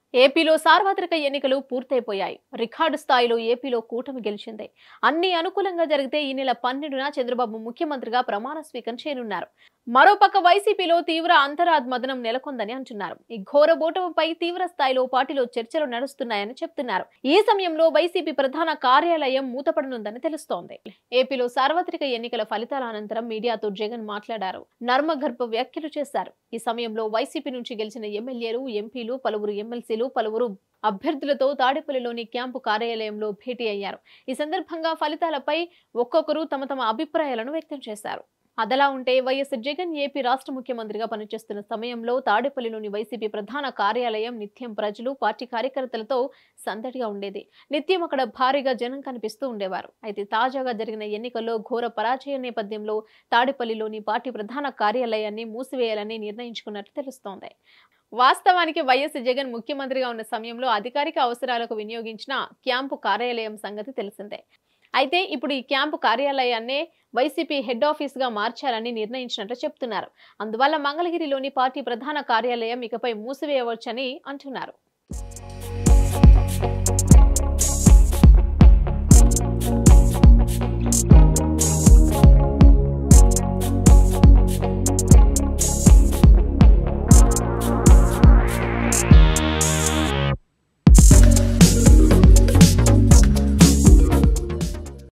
ఏపీలో సార్వత్రిక ఎన్నికలు పూర్తయిపోయాయి రికార్డు స్థాయిలో ఏపీలో కూటమి గెలిచింది అన్ని అనుకూలంగా జరిగితే ఈ నెల పన్నెండున చంద్రబాబు ముఖ్యమంత్రిగా ప్రమాణ స్వీకారం చేయనున్నారు మరోపక్క వైసీపీలో తీవ్ర అంతరాద్మదనం నెలకొందని అంటున్నారు ఈ ఘోర ఓటమిపై తీవ్ర స్థాయిలో పార్టీలో చర్చలు నడుస్తున్నాయని చెప్తున్నారు ఈ సమయంలో వైసీపీ ప్రధాన కార్యాలయం మూతపడనుందని తెలుస్తోంది ఏపీలో సార్వత్రిక ఎన్నికల ఫలితాల అనంతరం మీడియాతో జగన్ మాట్లాడారు నర్మగర్భ వ్యాఖ్యలు చేశారు ఈ సమయంలో వైసీపీ నుంచి గెలిచిన ఎమ్మెల్యేలు ఎంపీలు పలువురు ఎమ్మెల్సీలు పలువురు అభ్యర్థులతో తాడేపల్లిలోని క్యాంపు కార్యాలయంలో భేటీ అయ్యారు ఈ సందర్భంగా ఫలితాలపై ఒక్కొక్కరు తమ తమ అభిప్రాయాలను వ్యక్తం చేశారు అదలా ఉంటే వైఎస్ జగన్ ఏపీ రాష్ట్ర ముఖ్యమంత్రిగా పనిచేస్తున్న సమయంలో తాడేపల్లిలోని వైసీపీ ప్రధాన కార్యాలయం నిత్యం ప్రజలు పార్టీ కార్యకర్తలతో సందడిగా ఉండేది నిత్యం అక్కడ భారీగా జనం కనిపిస్తూ ఉండేవారు అయితే తాజాగా జరిగిన ఎన్నికల్లో ఘోర పరాజయ నేపథ్యంలో తాడేపల్లిలోని పార్టీ ప్రధాన కార్యాలయాన్ని మూసివేయాలని నిర్ణయించుకున్నట్టు తెలుస్తోంది వాస్తవానికి వైఎస్ జగన్ ముఖ్యమంత్రిగా ఉన్న సమయంలో అధికారిక అవసరాలకు వినియోగించిన క్యాంపు కార్యాలయం సంగతి తెలిసిందే అయితే ఇప్పుడు ఈ క్యాంపు కార్యాలయాన్నే వైసీపీ హెడ్ ఆఫీస్ గా మార్చాలని నిర్ణయించినట్లు చెప్తున్నారు అందువల్ల మంగళగిరిలోని పార్టీ ప్రధాన కార్యాలయం ఇకపై మూసివేయవచ్చని అంటున్నారు